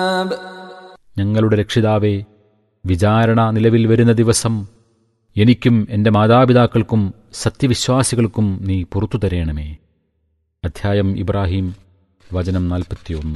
ഞങ്ങളുടെ രക്ഷിതാവേ വിചാരണ നിലവിൽ വരുന്ന ദിവസം എനിക്കും എൻ്റെ മാതാപിതാക്കൾക്കും സത്യവിശ്വാസികൾക്കും നീ പുറത്തു തരേണമേ അധ്യായം ഇബ്രാഹിം വചനം നാൽപ്പത്തിയൊന്ന്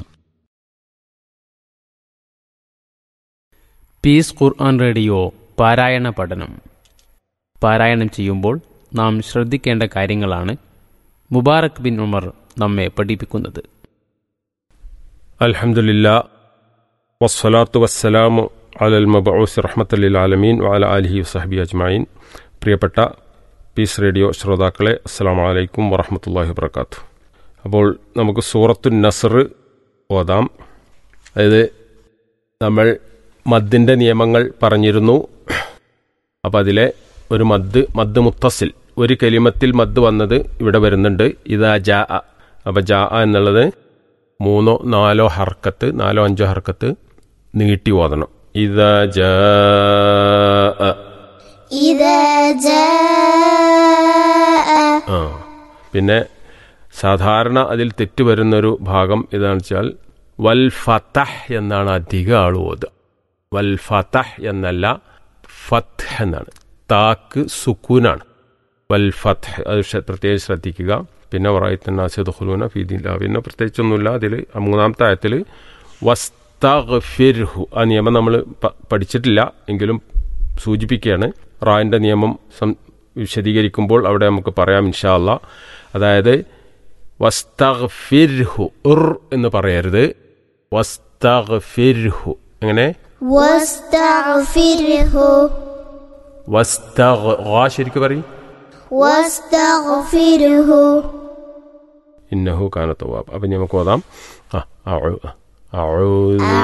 പീസ് ഖുർആൻ റേഡിയോ പാരായണ പഠനം പാരായണം ചെയ്യുമ്പോൾ നാം ശ്രദ്ധിക്കേണ്ട കാര്യങ്ങളാണ് മുബാറക് ബിൻ ഉമർ നമ്മെ പഠിപ്പിക്കുന്നത് അൽഹംദുലില്ല വസ്സലാത്തു വസ്സലാമു അലൽ മബഊസ് റഹ്മത്തല്ലിൽ ആലമീൻ വാല അലിഹി വസഹബി അജ്മായിൻ പ്രിയപ്പെട്ട പീസ് റേഡിയോ ശ്രോതാക്കളെ അസ്സാം വലൈക്കും വറഹമത്തല്ലാഹി വബർക്കാത്തു അപ്പോൾ നമുക്ക് സൂറത്തു നസർ ഓതാം അതായത് നമ്മൾ മദ്ദിൻ്റെ നിയമങ്ങൾ പറഞ്ഞിരുന്നു അപ്പോൾ അതിലെ ഒരു മദ് മദ് മുത്തസിൽ ഒരു കലിമത്തിൽ മദ് വന്നത് ഇവിടെ വരുന്നുണ്ട് ഇതാ ജാ അപ്പോൾ ജാ എന്നുള്ളത് മൂന്നോ നാലോ ഹർക്കത്ത് നാലോ അഞ്ചോ ഹർക്കത്ത് നീട്ടി ഓതണം ഇതാ ജാ إذا جاء ആ പിന്നെ സാധാരണ അതിൽ തെറ്റ് വരുന്നൊരു ഭാഗം ഇതാണെന്ന് വെച്ചാൽ വൽ ഫതഹ് എന്നാണ് അധിക ആൾ ഓതുക വൽ ഫതഹ് എന്നല്ല ഫത്ത് എന്നാണ് താക്ക് സുക്കൂനാണ് വൽ ഫത്ത് അത് ശ്ര- പ്രത്യേകം ശ്രദ്ധിക്കുക പിന്നെ വറായിത്തന്നാസിദുഖുലൂന ഫീദില്ല പിന്നെ പ്രത്യേകിച്ചൊന്നുമില്ല അതിൽ മൂന്നാമത്തെ ആയത്തിൽ വസ്തഗ്ഫിർഹു ആ നിയമം നമ്മൾ പഠിച്ചിട്ടില്ല എങ്കിലും സൂചിപ്പിക്കുകയാണ് റായിൻ്റെ നിയമം സം വിശദീകരിക്കുമ്പോൾ അവിടെ നമുക്ക് പറയാം ഇൻഷാ അല്ലാ അതായത് വസ്തഗ്ഫിർഹു ഉർ എന്ന് പറയരുത് വസ്തഗ്ഫിർഹു എങ്ങനെ واستغفره വസ്തഗ് റാ ശരിക്കും പറയും واستغفره ഇന്നഹു കാനത്തവാബ് അപ്പം നമുക്ക് ഓതാം ആ ഔ- ഔ-